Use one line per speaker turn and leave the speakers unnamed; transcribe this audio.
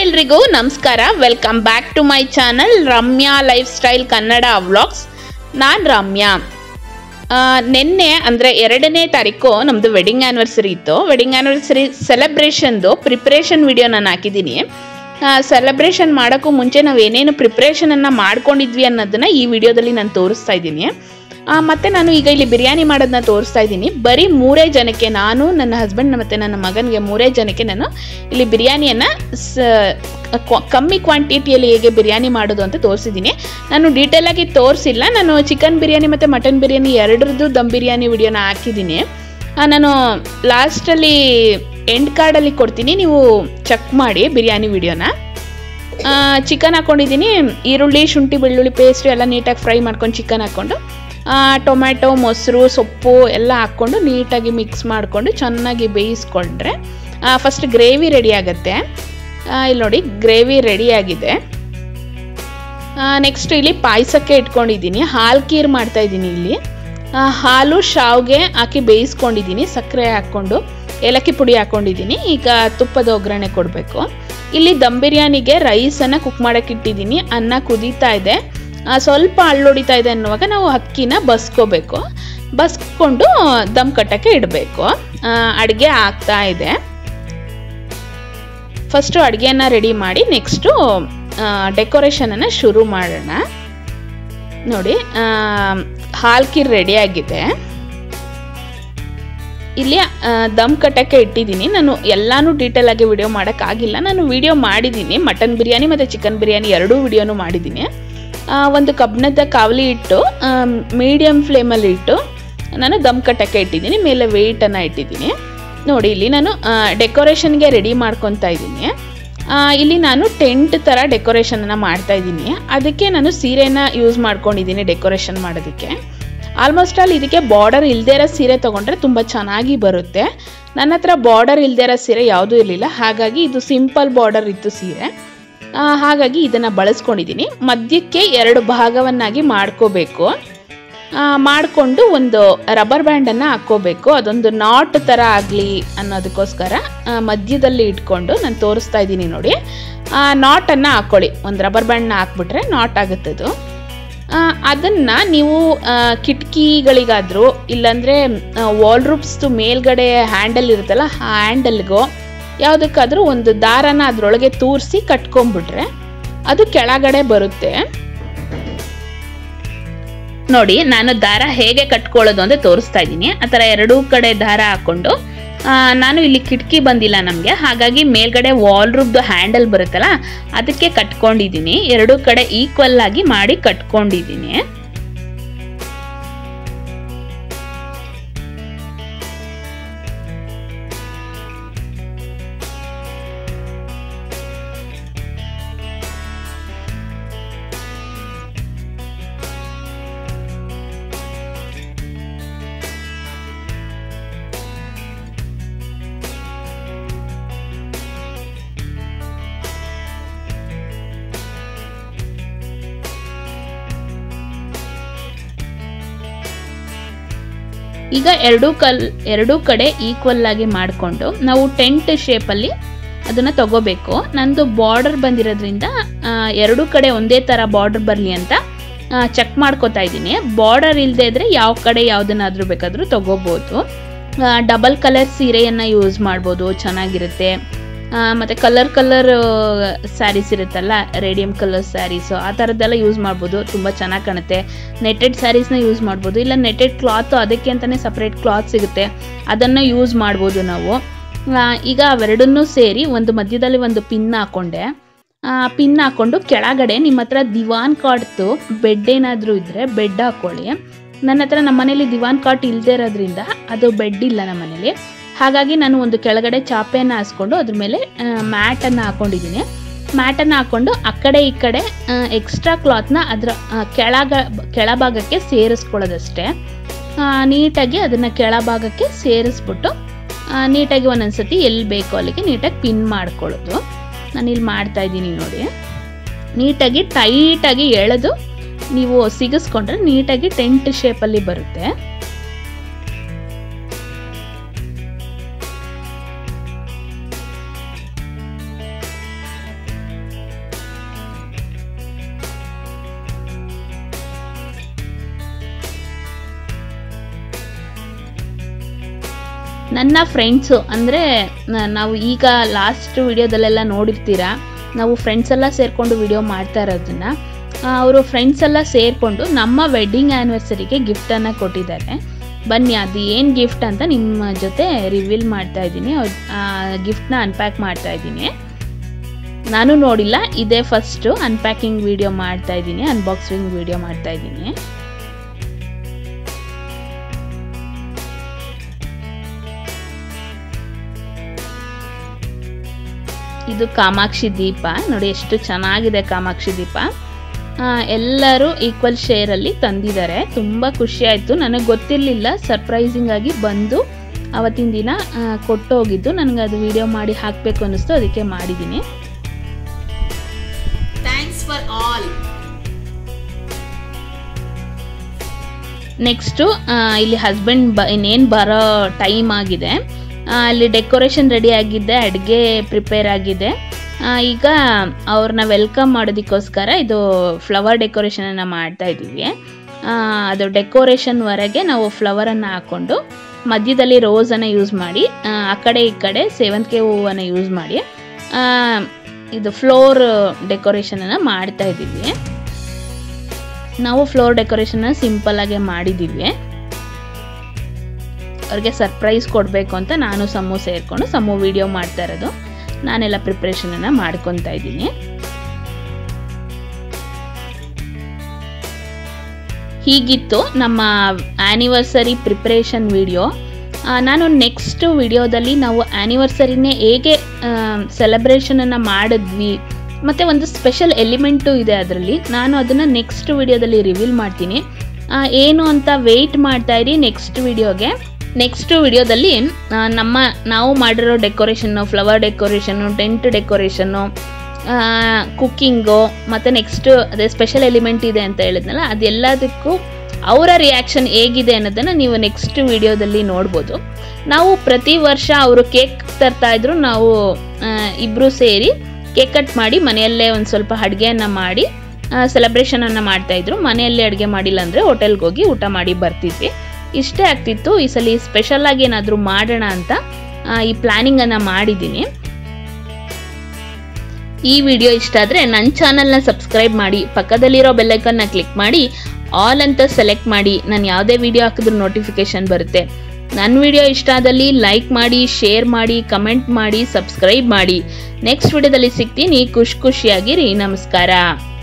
ಎಲ್ರಿಗೂ ನಮಸ್ಕಾರ welcome back to my channel Ramya lifestyle Kannada vlogs ನಾನು ರಮ್ಯಾ ಆ, ನಿನ್ನೆ ಅಂದರೆ ಎರಡನೇ ತಾರೀಕು ನಮ್ಮದು ವೆಡ್ಡಿಂಗ್ ಆ್ಯನಿವರ್ಸರಿ ಇತ್ತು ವೆಡ್ಡಿಂಗ್ ಆ್ಯನಿವರ್ಸರಿ ಸೆಲೆಬ್ರೇಷನ್ದು ಪ್ರಿಪ್ರೇಷನ್ ವಿಡಿಯೋ ನಾನು ಹಾಕಿದ್ದೀನಿ ಸೆಲೆಬ್ರೇಷನ್ ಮಾಡೋಕ್ಕೂ ಮುಂಚೆ ನಾವು ಏನೇನು ಪ್ರಿಪ್ರೇಷನನ್ನು ಮಾಡ್ಕೊಂಡಿದ್ವಿ ಅನ್ನೋದನ್ನು ಈ ವಿಡಿಯೋದಲ್ಲಿ ನಾನು ತೋರಿಸ್ತಾ ಇದ್ದೀನಿ ಆ, ಮತ್ತೆ ನಾನು ಈಗ ಇಲ್ಲಿ ಬಿರಿಯಾನಿ ಮಾಡೋದನ್ನ ತೋರಿಸ್ತಾ ಇದ್ದೀನಿ ಬರೀ ಮೂರೇ ಜನಕ್ಕೆ ನಾನು ನನ್ನ ಹಸ್ಬೆಂಡ್ ಮತ್ತು ನನ್ನ ಮಗನಿಗೆ ಮೂರೇ ಜನಕ್ಕೆ ನಾನು ಇಲ್ಲಿ ಬಿರಿಯಾನಿಯನ್ನು ಸ ಕ್ವ- ಕಮ್ಮಿ ಕ್ವಾಂಟಿಟಿಯಲ್ಲಿ ಹೇಗೆ ಬಿರಿಯಾನಿ ಮಾಡೋದು ಅಂತ ತೋರಿಸಿದ್ದೀನಿ ನಾನು ಡೀಟೇಲ್ ಆಗಿ ತೋರಿಸಿಲ್ಲ ನಾನು ಚಿಕನ್ ಬಿರಿಯಾನಿ ಮತ್ತು ಮಟನ್ ಬಿರಿಯಾನಿ ಎರಡರದ್ದು ದಮ್ ಬಿರಿಯಾನಿ ವಿಡಿಯೋನ ಹಾಕಿದ್ದೀನಿ ಆ, ನಾನು ಲಾಸ್ಟಲ್ಲಿ ಎಂಡ್ ಕಾರ್ಡಲ್ಲಿ ಕೊಡ್ತೀನಿ ನೀವು ಚೆಕ್ ಮಾಡಿ ಬಿರಿಯಾನಿ ವಿಡಿಯೋನ ಚಿಕನ್ ಹಾಕ್ಕೊಂಡಿದ್ದೀನಿ ಈರುಳ್ಳಿ ಶುಂಠಿ ಬೆಳ್ಳುಳ್ಳಿ ಪೇಸ್ಟು ಎಲ್ಲ ನೀಟಾಗಿ ಫ್ರೈ ಮಾಡ್ಕೊಂಡು ಚಿಕನ್ ಹಾಕ್ಕೊಂಡು ಆ, ಟೊಮ್ಯಾಟೊ ಮೊಸರು ಸೊಪ್ಪು ಎಲ್ಲ ಹಾಕ್ಕೊಂಡು ನೀಟಾಗಿ ಮಿಕ್ಸ್ ಮಾಡಿಕೊಂಡು ಚೆನ್ನಾಗಿ ಬೇಯಿಸ್ಕೊಂಡ್ರೆ ಫಸ್ಟ್ ಗ್ರೇವಿ ರೆಡಿ ಆಗುತ್ತೆ ಆ, ಇಲ್ಲಿ ನೋಡಿ ಗ್ರೇವಿ ರೆಡಿ ಆಗಿದೆ ನೆಕ್ಸ್ಟ್ ಇಲ್ಲಿ ಪಾಯಸಕ್ಕೆ ಇಟ್ಕೊಂಡಿದ್ದೀನಿ ಹಾಲು ಕೀರ್ ಮಾಡ್ತಾ ಇದ್ದೀನಿ ಇಲ್ಲಿ ಆ, ಹಾಲು ಶಾವ್ಗೆ ಹಾಕಿ ಬೇಯಿಸ್ಕೊಂಡಿದ್ದೀನಿ ಸಕ್ಕರೆ ಹಾಕ್ಕೊಂಡು ಏಲಕ್ಕಿ ಪುಡಿ ಹಾಕ್ಕೊಂಡಿದ್ದೀನಿ ಈಗ ತುಪ್ಪದ ಒಗ್ಗರಣೆ ಕೊಡಬೇಕು ಇಲ್ಲಿ ದಮ್ ಬಿರಿಯಾನಿಗೆ ರೈಸನ್ನು ಕುಕ್ ಮಾಡೋಕೆ ಇಟ್ಟಿದ್ದೀನಿ ಅನ್ನ ಕುದೀತಾ ಇದೆ ಆ, ಸ್ವಲ್ಪ ಅಳ್ಳೊಡಿತಾ ಇದೆ ಅನ್ನುವಾಗ ನಾವು ಅಕ್ಕಿನ ಬಸ್ಕೋಬೇಕು ಬಸ್ಕೊಂಡು ದಮ್ ಕಟ್ಟಕ್ಕೆ ಇಡಬೇಕು ಅಡುಗೆ ಆಗ್ತಾ ಇದೆ ಫಸ್ಟು ಅಡುಗೆನ ರೆಡಿ ಮಾಡಿ ನೆಕ್ಸ್ಟು ಡೆಕೋರೇಷನನ್ನು ಶುರು ಮಾಡೋಣ ನೋಡಿ ಹಾಲ್ಕಿರ್ ರೆಡಿ ಆಗಿದೆ ಇಲ್ಲಿ ಆ, ದಮ್ ಕಟ್ಟಕ್ಕೆ ಇಟ್ಟಿದ್ದೀನಿ ನಾನು ಎಲ್ಲಾನು ಡೀಟೇಲ್ ಆಗಿ ವಿಡಿಯೋ ಮಾಡೋಕ್ಕಾಗಿಲ್ಲ ನಾನು ವಿಡಿಯೋ ಮಾಡಿದ್ದೀನಿ ಮಟನ್ ಬಿರಿಯಾನಿ ಮತ್ತು ಚಿಕನ್ ಬಿರಿಯಾನಿ ಎರಡೂ ವಿಡಿಯೋನು ಮಾಡಿದ್ದೀನಿ ಆ, ಒಂದು ಕಬ್ಬಿಣದ ಕಾವಲಿ ಇಟ್ಟು ಮೀಡಿಯಮ್ ಫ್ಲೇಮಲ್ಲಿ ಇಟ್ಟು ನಾನು ದಮ್ ಕಟ್ಟಕ್ಕೆ ಇಟ್ಟಿದ್ದೀನಿ ಮೇಲೆ ವೆಯ್ಟನ್ನು ಇಟ್ಟಿದ್ದೀನಿ ನೋಡಿ ಇಲ್ಲಿ ನಾನು ಡೆಕೋರೇಷನ್ಗೆ ರೆಡಿ ಮಾಡ್ಕೊತಾ ಇದ್ದೀನಿ ಆ, ಇಲ್ಲಿ ನಾನು ಟೆಂಟ್ ಥರ ಡೆಕೋರೇಷನನ್ನು ಮಾಡ್ತಾ ಇದ್ದೀನಿ ಅದಕ್ಕೆ ನಾನು ಸೀರೆನ ಯೂಸ್ ಮಾಡ್ಕೊಂಡಿದ್ದೀನಿ ಡೆಕೋರೇಷನ್ ಮಾಡೋದಕ್ಕೆ ಆಲ್ಮೋಸ್ಟ್ ಆಲ್ ಇದಕ್ಕೆ ಬಾರ್ಡರ್ ಇಲ್ಲದೇ ಇರೋ ಸೀರೆ ತೊಗೊಂಡ್ರೆ ತುಂಬ ಚೆನ್ನಾಗಿ ಬರುತ್ತೆ ನನ್ನ ಹತ್ರ ಬಾರ್ಡರ್ ಇಲ್ಲದೇ ಇರೋ ಸೀರೆ ಯಾವುದೂ ಇರಲಿಲ್ಲ ಹಾಗಾಗಿ ಇದು ಸಿಂಪಲ್ ಬಾರ್ಡರ್ ಇತ್ತು ಸೀರೆ ಆ, ಹಾಗಾಗಿ ಇದನ್ನು ಬಳಸ್ಕೊಂಡಿದ್ದೀನಿ ಮಧ್ಯಕ್ಕೆ ಎರಡು ಭಾಗವನ್ನಾಗಿ ಮಾಡ್ಕೋಬೇಕು ಮಾಡಿಕೊಂಡು ಒಂದು ರಬ್ಬರ್ ಬ್ಯಾಂಡನ್ನು ಹಾಕ್ಕೋಬೇಕು ಅದೊಂದು ನಾಟ್ ಥರ ಆಗಲಿ ಅನ್ನೋದಕ್ಕೋಸ್ಕರ ಆ, ಮಧ್ಯದಲ್ಲಿ ಇಟ್ಕೊಂಡು ನಾನು ತೋರಿಸ್ತಾ ಇದ್ದೀನಿ ನೋಡಿ ಆ ನಾಟನ್ನು ಹಾಕ್ಕೊಳ್ಳಿ ಒಂದು ರಬ್ಬರ್ ಬ್ಯಾಂಡ್ನ ಹಾಕ್ಬಿಟ್ರೆ ನಾಟ್ ಆಗುತ್ತದು ಅದನ್ನು ನೀವು ಆ, ಕಿಟಕಿಗಳಿಗಾದರೂ ಇಲ್ಲಾಂದರೆ ವಾಲ್ರೂಪ್ಸ್ದು ಮೇಲ್ಗಡೆ ಹ್ಯಾಂಡಲ್ ಇರುತ್ತಲ್ಲ ಆ ಹ್ಯಾಂಡಲ್ಗೋ ಯಾವುದಕ್ಕಾದರೂ ಒಂದು ದಾರನ ಅದರೊಳಗೆ ತೂರಿಸಿ ಕಟ್ಕೊಂಡ್ಬಿಟ್ರೆ ಅದು ಕೆಳಗಡೆ ಬರುತ್ತೆ ನೋಡಿ ನಾನು ದಾರ ಹೇಗೆ ಕಟ್ಕೊಳ್ಳೋದು ಅಂತ ತೋರಿಸ್ತಾ ಇದ್ದೀನಿ ಆ ಥರ ಎರಡೂ ಕಡೆ ದಾರ ಹಾಕ್ಕೊಂಡು ಆ, ನಾನು ಇಲ್ಲಿ ಕಿಟಕಿ ಬಂದಿಲ್ಲ ನಮಗೆ ಹಾಗಾಗಿ ಮೇಲ್ಗಡೆ ವಾಲ್ ರೂಬ್ದು ಹ್ಯಾಂಡಲ್ ಬರುತ್ತಲ್ಲ ಅದಕ್ಕೆ ಕಟ್ಕೊಂಡಿದ್ದೀನಿ ಎರಡೂ ಕಡೆ ಈಕ್ವಲ್ ಆಗಿ ಮಾಡಿ ಕಟ್ಕೊಂಡಿದ್ದೀನಿ ಈಗ ಎರಡೂ ಕಲ್ ಎರಡೂ ಕಡೆ ಈಕ್ವಲ್ ಆಗಿ ಮಾಡಿಕೊಂಡು ನಾವು ಟೆಂಟ್ ಶೇಪಲ್ಲಿ ಅದನ್ನು ತಗೋಬೇಕು ನಂದು ಬಾರ್ಡರ್ ಬಂದಿರೋದ್ರಿಂದ ಆ, ಎರಡೂ ಕಡೆ ಒಂದೇ ಥರ ಬಾರ್ಡರ್ ಬರಲಿ ಅಂತ ಚೆಕ್ ಮಾಡ್ಕೋತಾ ಇದ್ದೀನಿ ಬಾರ್ಡರ್ ಇಲ್ಲದೆ ಇದ್ದರೆ ಯಾವ ಕಡೆ ಯಾವುದನ್ನಾದರೂ ಬೇಕಾದರೂ ತಗೋಬೋದು ಡಬಲ್ ಕಲರ್ ಸೀರೆಯನ್ನು ಯೂಸ್ ಮಾಡ್ಬೋದು ಚೆನ್ನಾಗಿರುತ್ತೆ ಆ, ಮತ್ತೆ ಕಲರ್ ಕಲರ್ ಸ್ಯಾರೀಸ್ ಇರುತ್ತಲ್ಲ ರೇಡಿಯಂ ಕಲರ್ ಸ್ಯಾರೀಸು ಆ ಥರದ್ದೆಲ್ಲ ಯೂಸ್ ಮಾಡ್ಬೋದು ತುಂಬ ಚೆನ್ನಾಗಿ ಕಾಣುತ್ತೆ ನೆಟೆಡ್ ಸ್ಯಾರೀಸ್ನ ಯೂಸ್ ಮಾಡ್ಬೋದು ಇಲ್ಲ ನೆಟೆಡ್ ಕ್ಲಾತು ಅದಕ್ಕೆ ಅಂತಲೇ ಸಪ್ರೇಟ್ ಕ್ಲಾತ್ ಸಿಗುತ್ತೆ ಅದನ್ನು ಯೂಸ್ ಮಾಡ್ಬೋದು ನಾವು ಆ, ಈಗ ಅವೆರಡನ್ನೂ ಸೇರಿ ಒಂದು ಮಧ್ಯದಲ್ಲಿ ಒಂದು ಪಿನ್ ಹಾಕ್ಕೊಂಡೆ ಪಿನ್ ಹಾಕ್ಕೊಂಡು ಕೆಳಗಡೆ ನಿಮ್ಮ ಹತ್ರ ದಿವಾನ್ ಕಾಟ್ದು ಬೆಡ್ ಏನಾದರೂ ಇದ್ದರೆ ಬೆಡ್ ಹಾಕ್ಕೊಳ್ಳಿ ನನ್ನ ಹತ್ರ ನಮ್ಮ ಮನೇಲಿ ದಿವಾನ್ ಕಾಟ್ ಇಲ್ಲದೆ ಇರೋದ್ರಿಂದ ಅದು ಬೆಡ್ ಇಲ್ಲ ನಮ್ಮ ಮನೇಲಿ ಹಾಗಾಗಿ ನಾನು ಒಂದು ಕೆಳಗಡೆ ಚಾಪೆಯನ್ನು ಹಾಸ್ಕೊಂಡು ಅದ್ರ ಮೇಲೆ ಮ್ಯಾಟನ್ನು ಹಾಕೊಂಡಿದ್ದೀನಿ ಮ್ಯಾಟನ್ನು ಹಾಕ್ಕೊಂಡು ಆ ಕಡೆ ಈ ಕಡೆ ಎಕ್ಸ್ಟ್ರಾ ಕ್ಲಾತ್ನ ಅದರ ಆ, ಕೆಳಗ ಕೆಳಭಾಗಕ್ಕೆ ಸೇರಿಸ್ಕೊಳ್ಳೋದಷ್ಟೇ ಆ, ನೀಟಾಗಿ ಅದನ್ನು ಕೆಳಭಾಗಕ್ಕೆ ಸೇರಿಸ್ಬಿಟ್ಟು ಆ, ನೀಟಾಗಿ ಒಂದೊಂದು ಸತಿ ಎಲ್ಲಿ ಬೇಕೋ ಅಲ್ಲಿಗೆ ನೀಟಾಗಿ ಪಿನ್ ಮಾಡ್ಕೊಳ್ಳೋದು ನಾನು ಇಲ್ಲಿ ಮಾಡ್ತಾ ಇದ್ದೀನಿ ನೋಡಿ ನೀಟಾಗಿ ಟೈಟಾಗಿ ಎಳೆದು ನೀವು ಸಿಗಿಸ್ಕೊಂಡ್ರೆ ನೀಟಾಗಿ ಟೆಂಟ್ ಶೇಪಲ್ಲಿ ಬರುತ್ತೆ ನನ್ನ ಫ್ರೆಂಡ್ಸು ಅಂದರೆ ನಾವು ಈಗ ಲಾಸ್ಟ್ ವಿಡಿಯೋದಲ್ಲೆಲ್ಲ ನೋಡಿರ್ತೀರ ನಾವು ಫ್ರೆಂಡ್ಸ್ ಎಲ್ಲ ಸೇರಿಕೊಂಡು ವಿಡಿಯೋ ಮಾಡ್ತಾ ಇರೋದನ್ನ ಅವರು ಫ್ರೆಂಡ್ಸ್ ಎಲ್ಲ ಸೇರಿಕೊಂಡು ನಮ್ಮ ವೆಡ್ಡಿಂಗ್ ಆ್ಯನಿವರ್ಸರಿಗೆ ಗಿಫ್ಟನ್ನು ಕೊಟ್ಟಿದ್ದಾರೆ ಬನ್ನಿ ಅದು ಏನು ಗಿಫ್ಟ್ ಅಂತ ನಿಮ್ಮ ಜೊತೆ ರಿವೀಲ್ ಮಾಡ್ತಾ ಇದ್ದೀನಿ ಆ ಗಿಫ್ಟ್ನ ಅನ್ಪ್ಯಾಕ್ ಮಾಡ್ತಾ ಇದ್ದೀನಿ ನಾನು ನೋಡಿಲ್ಲ ಇದೇ ಫಸ್ಟು ಅನ್ಪ್ಯಾಕಿಂಗ್ ವಿಡಿಯೋ ಮಾಡ್ತಾ ಇದ್ದೀನಿ ಅನ್ಬಾಕ್ಸಿಂಗ್ ವಿಡಿಯೋ ಮಾಡ್ತಾ ಇದ್ದೀನಿ ಇದು ಕಾಮಾಕ್ಷಿ ದೀಪ ನೋಡಿ ಎಷ್ಟು ಚೆನ್ನಾಗಿದೆ ಕಾಮಾಕ್ಷಿ ದೀಪ ಎಲ್ಲರೂ ಈಕ್ವಲ್ ಶೇರಲ್ಲಿ ತಂದಿದ್ದಾರೆ ತುಂಬ ಖುಷಿ ಆಯಿತು ನನಗೆ ಗೊತ್ತಿರಲಿಲ್ಲ ಸರ್ಪ್ರೈಸಿಂಗ್ ಆಗಿ ಬಂದು ಅವತ್ತಿನ ದಿನ ಕೊಟ್ಟು ಹೋಗಿದ್ದು ನನಗೆ ಅದು ವಿಡಿಯೋ ಮಾಡಿ ಹಾಕಬೇಕು ಅನ್ನಿಸ್ತು ಅದಕ್ಕೆ ಮಾಡಿದ್ದೀನಿ
ಥ್ಯಾಂಕ್ಸ್ ಫಾರ್ ಆಲ್
ನೆಕ್ಸ್ಟು ಇಲ್ಲಿ ಹಸ್ಬೆಂಡ್ ಬ ಇನ್ನೇನು ಬರೋ ಟೈಮ್ ಆಗಿದೆ ಅಲ್ಲಿ ಡೆಕೋರೇಷನ್ ರೆಡಿ ಆಗಿದೆ ಅಡುಗೆ ಪ್ರಿಪೇರ್ ಆಗಿದೆ ಈಗ ಅವ್ರನ್ನ ವೆಲ್ಕಮ್ ಮಾಡೋದಕ್ಕೋಸ್ಕರ ಇದು ಫ್ಲವರ್ ಡೆಕೋರೇಷನನ್ನು ಮಾಡ್ತಾ ಇದ್ದೀವಿ ಅದು ಡೆಕೋರೇಷನ್ವರೆಗೆ ನಾವು ಫ್ಲವರನ್ನು ಹಾಕ್ಕೊಂಡು ಮಧ್ಯದಲ್ಲಿ ರೋಸನ್ನು ಯೂಸ್ ಮಾಡಿ ಆ ಕಡೆ ಈ ಕಡೆ ಸೇವಂತಿಗೆ ಹೂವನ್ನು ಯೂಸ್ ಮಾಡಿ ಇದು ಫ್ಲೋರ್ ಡೆಕೋರೇಷನನ್ನು ಮಾಡ್ತಾ ಇದ್ದೀವಿ ನಾವು ಫ್ಲೋರ್ ಡೆಕೋರೇಷನ್ನ ಸಿಂಪಲ್ಲಾಗೆ ಮಾಡಿದ್ದೀವಿ ಅವ್ರಿಗೆ ಸರ್ಪ್ರೈಸ್ ಕೊಡಬೇಕು ಅಂತ ನಾನು ಸಮ್ಮು ಸೇರಿಕೊಂಡು ಸಮ್ಮು ವಿಡಿಯೋ ಮಾಡ್ತಾ ಇರೋದು ನಾನೆಲ್ಲ ಪ್ರಿಪ್ರೇಷನನ್ನು ಮಾಡ್ಕೊತಾ ಇದ್ದೀನಿ ಹೀಗಿತ್ತು ನಮ್ಮ ಆ್ಯನಿವರ್ಸರಿ ಪ್ರಿಪ್ರೇಷನ್ ವಿಡಿಯೋ ನಾನು ನೆಕ್ಸ್ಟ್ ವಿಡಿಯೋದಲ್ಲಿ ನಾವು ಆ್ಯನಿವರ್ಸರಿನೇ ಹೇಗೆ ಸೆಲೆಬ್ರೇಷನನ್ನು ಮಾಡಿದ್ವಿ ಮತ್ತು ಒಂದು ಸ್ಪೆಷಲ್ ಎಲಿಮೆಂಟು ಇದೆ ಅದರಲ್ಲಿ ನಾನು ಅದನ್ನು ನೆಕ್ಸ್ಟ್ ವಿಡಿಯೋದಲ್ಲಿ ರಿವೀಲ್ ಮಾಡ್ತೀನಿ ಏನು ಅಂತ ವೆಯ್ಟ್ ಮಾಡ್ತಾ ಇರಿ ನೆಕ್ಸ್ಟ್ ವಿಡಿಯೋಗೆ ನೆಕ್ಸ್ಟ್ ವಿಡಿಯೋದಲ್ಲಿ ನಮ್ಮ ನಾವು ಮಾಡಿರೋ ಡೆಕೋರೇಷನ್ನು ಫ್ಲವರ್ ಡೆಕೋರೇಷನ್ನು ಟೆಂಟ್ ಡೆಕೋರೇಷನ್ನು ಕುಕ್ಕಿಂಗು ಮತ್ತು ನೆಕ್ಸ್ಟ್ ಅದೇ ಸ್ಪೆಷಲ್ ಎಲಿಮೆಂಟ್ ಇದೆ ಅಂತ ಹೇಳಿದ್ನಲ್ಲ ಅದೆಲ್ಲದಕ್ಕೂ ಅವರ ರಿಯಾಕ್ಷನ್ ಹೇಗಿದೆ ಅನ್ನೋದನ್ನು ನೀವು ನೆಕ್ಸ್ಟ್ ವಿಡಿಯೋದಲ್ಲಿ ನೋಡ್ಬೋದು ನಾವು ಪ್ರತಿ ವರ್ಷ ಅವರು ಕೇಕ್ ತರ್ತಾ ಇದ್ರು ನಾವು ಇಬ್ಬರು ಸೇರಿ ಕೇಕ್ ಕಟ್ ಮಾಡಿ ಮನೆಯಲ್ಲೇ ಒಂದು ಸ್ವಲ್ಪ ಅಡುಗೆಯನ್ನು ಮಾಡಿ ಸೆಲೆಬ್ರೇಷನನ್ನು ಮಾಡ್ತಾಯಿದ್ರು ಮನೆಯಲ್ಲೇ ಅಡುಗೆ ಮಾಡಿಲ್ಲ ಅಂದರೆ ಹೋಟೆಲ್ಗೆ ಹೋಗಿ ಊಟ ಮಾಡಿ ಬರ್ತಿದ್ವಿ ಇಷ್ಟೇ ಆಗ್ತಿತ್ತು ಈ ಸಲ ಸ್ಪೆಷಲಾಗಿ ಏನಾದರೂ ಮಾಡೋಣ ಅಂತ ಈ ಪ್ಲ್ಯಾನಿಂಗನ್ನು ಮಾಡಿದ್ದೀನಿ ಈ ವಿಡಿಯೋ ಇಷ್ಟ ಆದರೆ ನನ್ನ ಚಾನಲ್ನ ಸಬ್ಸ್ಕ್ರೈಬ್ ಮಾಡಿ ಪಕ್ಕದಲ್ಲಿರೋ ಬೆಲ್ಲೈಕನ್ನ ಕ್ಲಿಕ್ ಮಾಡಿ ಆಲ್ ಅಂತ ಸೆಲೆಕ್ಟ್ ಮಾಡಿ ನಾನು ಯಾವುದೇ ವಿಡಿಯೋ ಹಾಕಿದ್ರೂ ನೋಟಿಫಿಕೇಶನ್ ಬರುತ್ತೆ ನನ್ನ ವಿಡಿಯೋ ಇಷ್ಟ ಆದಲ್ಲಿ ಲೈಕ್ ಮಾಡಿ ಶೇರ್ ಮಾಡಿ ಕಮೆಂಟ್ ಮಾಡಿ ಸಬ್ಸ್ಕ್ರೈಬ್ ಮಾಡಿ ನೆಕ್ಸ್ಟ್ ವಿಡಿಯೋದಲ್ಲಿ ಸಿಗ್ತೀನಿ ಖುಷಿ ಖುಷಿಯಾಗಿರಿ ನಮಸ್ಕಾರ